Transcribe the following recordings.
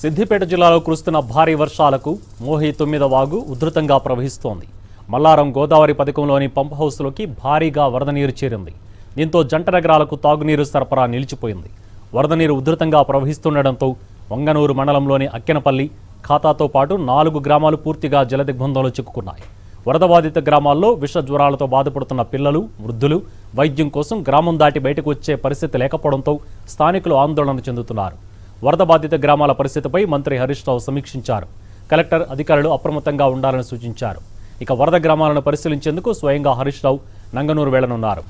సిద్దిపేట జిల్లాలో కురుస్తున్న భారీ వర్షాలకు మోహి తొమ్మిద వాగు ఉధృతంగా ప్రవహిస్తోంది మల్లారం గోదావరి పథకంలోని పంప్ హౌస్లోకి భారీగా వరద నీరు చేరింది దీంతో జంట నగరాలకు తాగునీరు సరఫరా నిలిచిపోయింది వరద నీరు ఉధృతంగా ప్రవహిస్తుండటంతో వంగనూరు మండలంలోని అక్కెనపల్లి ఖాతాతో పాటు నాలుగు గ్రామాలు పూర్తిగా జలదిగ్బంధంలో చిక్కుకున్నాయి వరద బాధిత గ్రామాల్లో విష జ్వరాలతో బాధపడుతున్న పిల్లలు వృద్ధులు వైద్యం కోసం గ్రామం దాటి బయటకు వచ్చే పరిస్థితి లేకపోవడంతో స్థానికులు ఆందోళన చెందుతున్నారు వరద బాధిత గ్రామాల పరిస్థితిపై మంత్రి హరీష్ రావు సమీక్షించారు కలెక్టర్ అధికారులు అప్రమత్తంగా ఉండాలని సూచించారు ఇక వరద గ్రామాలను పరిశీలించేందుకు స్వయంగా హరీష్ రావు నంగనూరు వెళ్లనున్నారు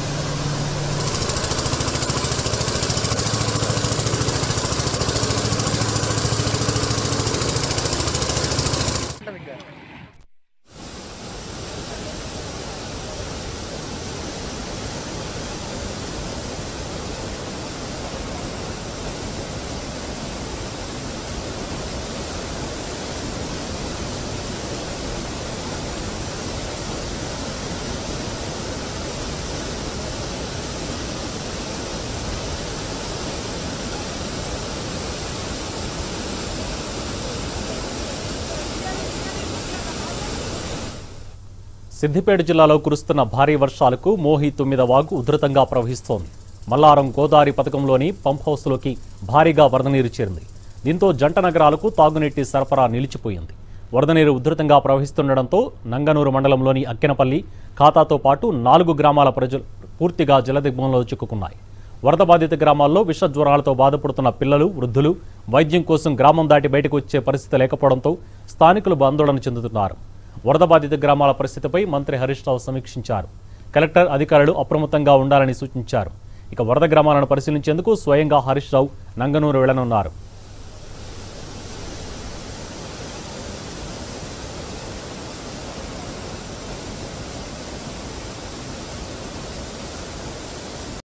సిద్దిపేట జిల్లాలో కురుస్తున్న భారీ వర్షాలకు మోహి తొమ్మిద వాగు ఉధృతంగా ప్రవహిస్తోంది మల్లారం గోదావరి పథకంలోని పంప్ హౌస్లోకి భారీగా వరద నీరు చేరింది దీంతో జంట నగరాలకు తాగునీటి సరఫరా నిలిచిపోయింది వరద నీరు ఉధృతంగా ప్రవహిస్తుండటంతో నంగనూరు మండలంలోని అక్కెనపల్లి ఖాతాతో పాటు నాలుగు గ్రామాల ప్రజలు పూర్తిగా జలదిగ్బంలో చిక్కుకున్నాయి వరద బాధిత గ్రామాల్లో విష జ్వరాలతో బాధపడుతున్న పిల్లలు వృద్ధులు వైద్యం కోసం గ్రామం దాటి బయటకు వచ్చే పరిస్థితి లేకపోవడంతో స్థానికులు ఆందోళన చెందుతున్నారు వరద బాధిత గ్రామాల పరిస్థితిపై మంత్రి హరీష్ రావు సమీక్షించారు కలెక్టర్ అధికారులు అప్రమత్తంగా ఉండాలని సూచించారు ఇక వరద గ్రామాలను పరిశీలించేందుకు స్వయంగా హరీష్ రావు నంగనూరు వెళ్లనున్నారు